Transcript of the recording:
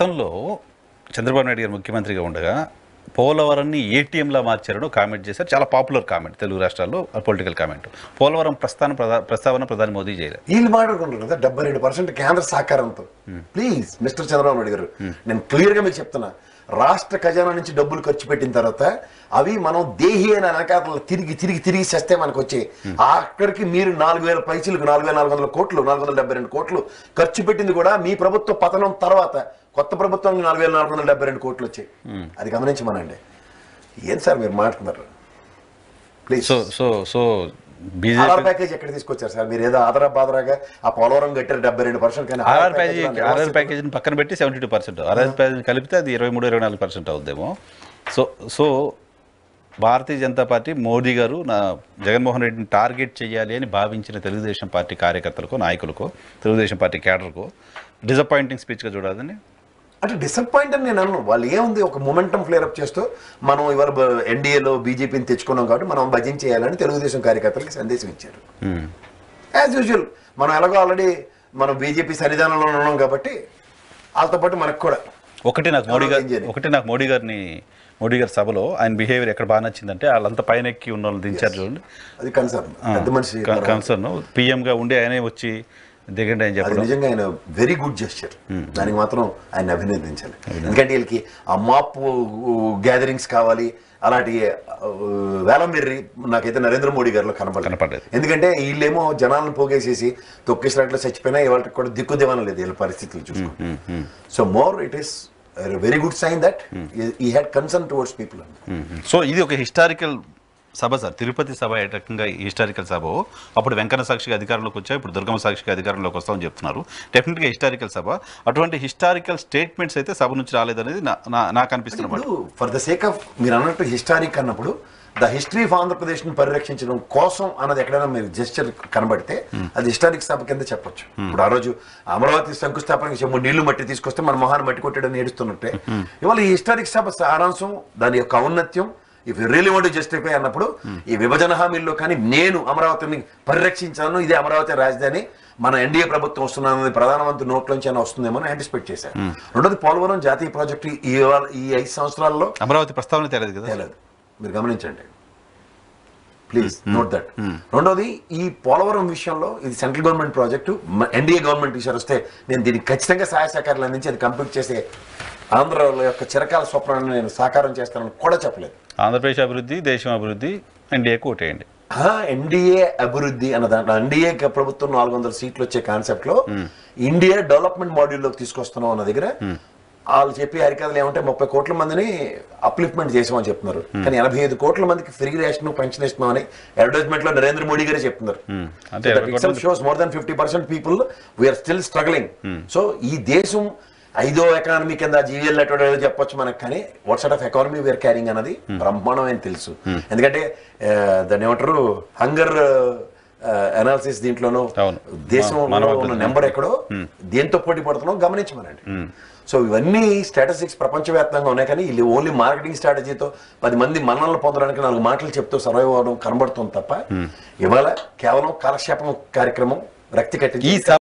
గతంలో చంద్రబాబు నాయుడు గారు ముఖ్యమంత్రిగా ఉండగా పోలవరాన్ని ఏటీఎంలా మార్చారని కామెంట్ చేశారు చాలా పాపులర్ కామెంట్ తెలుగు రాష్ట్రాల్లో పొలిటికల్ కామెంట్ పోలవరం ప్రస్థాన ప్రధా ప్రస్తావన ప్రధాని మోదీ చేయలేదు వీళ్ళు మాట్లాడుకుంటారు కదా డెబ్బై రెండు పర్సెంట్ కేంద్ర సహకారంతో ప్లీజ్ మిస్టర్ చంద్రబాబు నాయుడు గారు నేను క్లియర్ గా మీకు చెప్తున్నా రాష్ట్ర ఖజానా నుంచి డబ్బులు ఖర్చు పెట్టిన తర్వాత అవి మనం దేహి అయిన వెనకాతలు తిరిగి తిరిగి తిరిగి చేస్తే మనకు వచ్చే అక్కడికి మీరు నాలుగు వేల పైసలకు నాలుగు వేల నాలుగు వందల కోట్లు నాలుగు వందల డెబ్బై రెండు కోట్లు ఖర్చు పెట్టింది కూడా మీ ప్రభుత్వ పతనం తర్వాత కొత్త ప్రభుత్వానికి నాలుగు వేల నాలుగు వందల డెబ్బై రెండు కోట్లు వచ్చాయి అది గమనించమనండి ఏం సార్ మీరు మాట్లాడుతున్నారు please so so so BJP Aadhaar package ఎక్కడ తీసుకొచ్చారు సార్ మీరు ఏదో ఆధార బాధరాగా ఆ పోలవరం కట్టారు డెబ్బై రెండు పర్సెంట్ కానీ ఆర్ఆర్ ప్యాకేజ్ ప్యాకేజీ దాని ఆర్ఆర్ వ్యవస్థ ప్యాకేజీని పక్కన పెట్టి seventy two percent R R package కలిపితే అది ఇరవై మూడు ఇరవై నాలుగు పర్సెంట్ అవుద్దేమో so so Bharatiya Janata party Modi garu నా జగన్మోహన్ రెడ్డిని టార్గెట్ చేయాలి అని భావించిన తెలుగుదేశం పార్టీ కార్యకర్తలకు నాయకులకు తెలుగుదేశం పార్టీ క్యాడర్కు డిసప్పాయింటింగ్ స్పీచ్గా చూడాలని అంటే డిసప్పాయింట్ అని నేను అన్ను వాళ్ళు ఏముంది ఒక మొమెంటం ఫ్లేర్ అప్ చేస్తూ మనం ఇవాళ ఎన్డీఏలో బీజేపీని తెచ్చుకున్నాం కాబట్టి మనం భజన చేయాలని తెలుగుదేశం కార్యకర్తలకు సందేశం ఇచ్చారు మ్మ్. యాజ్ యూజువల్ మనం ఎలాగో ఆల్రెడీ మనం బీజేపీ సన్నిధానంలో ఉన్నాం కాబట్టి వాళ్ళతో పాటు మనకు కూడా ఒకటి నాకు మోడీ ఏం గారు చేయలేదు. ఒకటి నాకు మోడీ గారిని మోడీ గారి సభలో ఆయన బిహేవియర్ ఎక్కడ బాగా నచ్చిందంటే వాళ్ళంతా పైన ఎక్కి ఉన్న వాళ్ళు దించారు చూడండి అది కన్సర్న్ పెద్ద మనిషి కన్సర్న్ పిఎంగా ఉండి ఆయనే వచ్చి దిగండి అని అది చెప్పడం నిజంగా ఆయన వెరీ గుడ్ జెస్చర్ దానికి మాత్రం ఆయన అభినందించాలి ఎందుకంటే వీళ్ళకి ఆ మాప్ గ్యాదరింగ్స్ కావాలి అలాంటి ఆ, వేలం బెర్రి నాకైతే నరేంద్ర మోడీ గారిలో కనపడలేదు కనపడలేదు. ఎందుకంటే వీళ్ళేమో జనాలను పోగేసేసి తొక్కేసినట్లు చచ్చిపోయినా ఇవాళ కూడా దిక్కు దివానం లేదు వీళ్ళ పరిస్థితులు చూసుకో so more it is very good sign that he had concern towards people so ఇది ఒక హిస్టారికల్ సభ సార్ తిరుపతి సభ ఏ రకంగా హిస్టారికల్ సభ అప్పుడు వెంకన్న సాక్షిగా అధికారంలోకి వచ్చా ఇప్పుడు దుర్గమ్మ సాక్షిగా అధికారంలోకి వస్తామని చెప్తున్నారు డెఫినెట్గా హిస్టారికల్ సభ అటువంటి హిస్టారికల్ స్టేట్మెంట్స్ అయితే సభ నుంచి రాలేదనేది నా- నా- నాకు అనిపిస్తున్నమాట ఇప్పుడు ఫర్ ద సేక్ ఆఫ్ మీరు అన్నట్టు హిస్టారిక్ అన్నప్పుడు ద హిస్టరీ ఆఫ్ ఆంధ్రప్రదేశ్ ని పరిరక్షించడం కోసం అన్నది ఎక్కడైనా మీరు జెస్చర్ కనబడితే అది హిస్టారిక్ సభ కింద చెప్పొచ్చు ఇప్పుడు ఆ రోజు అమరావతి శంకుస్థాపనకి చెమ్ము నీళ్లు మట్టి తీసుకొస్తే మన మొహాన్ని మట్టి కొట్టడం ఏడుస్తున్నట్టే ఇవాళ ఈ హిస్టారిక్ సభ సారాంశం దాని యొక్క ఔన్నత్యం if you really want justify అన్నప్పుడు ఈ విభజన హామీల్లో కానీ నేను అమరావతిని పరిరక్షించాను ఇదే అమరావతి రాజధాని మన ఎన్డీఏ ప్రభుత్వం వస్తున్నది ప్రధానమంత్రి నోట్లోంచి అయినా వస్తుందేమో అని యాంటిసిపేట్ చేశారు రెండోది పోలవరం జాతీయ ప్రాజెక్టు ఈ ఇవాళ- ఈ ఐదు సంవత్సరాల్లో అమరావతి ప్రస్తావన తేలేదు కదా తేలేదు మీరు గమనించండి ప్లీజ్ నోట్ దట్ రెండోది ఈ పోలవరం విషయంలో ఇది central government project NDA government విషయాలు వస్తే నేను దీనికి ఖచ్చితంగా సహాయ సహకారాలు అందించి అది కంప్లీట్ చేసే ఆంధ్ర యొక్క చిరకాల స్వప్నాన్ని నేను సాకారం చేస్తానని కూడా చెప్పలేదు ఆంధ్రప్రదేశ్ అభివృద్ధి దేశం అభివృద్ధి ఎన్డీఏకు ఓటేయండి ఎన్డీఏ అభివృద్ధి అన్న దాంట్లో ఎన్డీఏ ప్రభుత్వం నాలుగు వందల సీట్లు వచ్చే కాన్సెప్ట్ లో ఇండియా డెవలప్మెంట్ మాడ్యూల్లోకి తీసుకొస్తున్నాం అన్న దగ్గర వాళ్ళు చెప్పి హరికథలు ఏమంటే ముప్పై కోట్ల మందిని అప్లిఫ్ట్మెంట్ చేసామని చెప్తున్నారు కానీ ఎనభై ఐదు కోట్ల మందికి ఫ్రీ రేషన్ పెన్షన్ ఇస్తున్నాం అని అడ్వర్టైజ్మెంట్ లో నరేంద్ర మోడీ గారే చెప్తున్నారు అంటే ఇరవై కోట్ల shows more than fifty percent people we are still struggling so ఈ దేశం ఐదో ఎకానమీ కింద జీవీఎల్ అటువంటి ఏదో చెప్పొచ్చు మనకు కానీ what sort of economy we are carrying అన్నది బ్రహ్మాండమైన తెలుసు ఎందుకంటే ఆ, దాన్ని ఏమంటారు హంగర్ అనాలిసిస్ దీంట్లోనూ అవును. దేశంలో మానవ ఉన్న నెంబర్ ఎక్కడో దేంతో పోటీ పడుతున్నాం గమనించమనండి సో ఇవన్నీ స్టాటిస్టిక్స్ ప్రపంచవ్యాప్తంగా ఉన్నాయి కానీ వీళ్ళు ఓన్లీ మార్కెటింగ్ స్ట్రాటజీతో పది మంది మన్నలను పొందడానికి నాలుగు మాటలు చెప్తూ సర్వైవ్ అవ్వడం కనబడుతుంది తప్ప ఇవాళ కేవలం కాలక్షేపం కార్యక్రమం రక్తి కట్టించి ఈ సభ